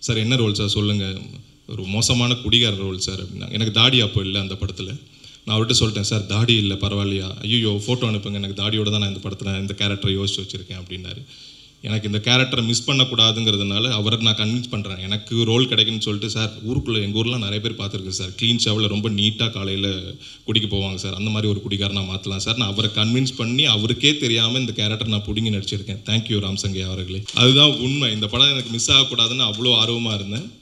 sir என்ன role sir சொல்லுங்கள் ஒரு மோசமான குடிகார ரோல் சார் அப்படின்னா எனக்கு தாடி அப்போ இல்லை அந்த படத்தில் நான் அவர்கிட்ட சொல்லிட்டேன் சார் தாடி இல்லை பரவாயில்லையா ஐயோ ஃபோட்டோ அனுப்புங்க எனக்கு தாடியோட தான் நான் இந்த படத்தில் இந்த கேரக்டரை யோசிச்சு வச்சுருக்கேன் அப்படின்னாரு எனக்கு இந்த கேரக்டரை மிஸ் பண்ணக்கூடாதுங்கிறதுனால அவரை நான் கன்வின்ஸ் பண்ணுறேன் எனக்கு ரோல் கிடைக்குன்னு சொல்லிட்டு சார் ஊருக்குள்ளே எங்கள் ஊர்லாம் நிறைய பேர் பார்த்துருக்கு சார் க்ளீன் ஷாவில் ரொம்ப நீட்டாக காலையில் குடிக்க போவாங்க சார் அந்த மாதிரி ஒரு குடிகாரன் நான் மாற்றலாம் சார் நான் அவரை கன்வின்ஸ் பண்ணி அவருக்கே தெரியாமல் இந்த கேரக்டர் நான் பிடிங்கி நடிச்சிருக்கேன் தேங்க்யூ ராம்சங்கை அவர்களே அதுதான் உண்மை இந்த படம் எனக்கு மிஸ் ஆகக்கூடாதுன்னு அவ்வளோ ஆர்வமாக இருந்தேன்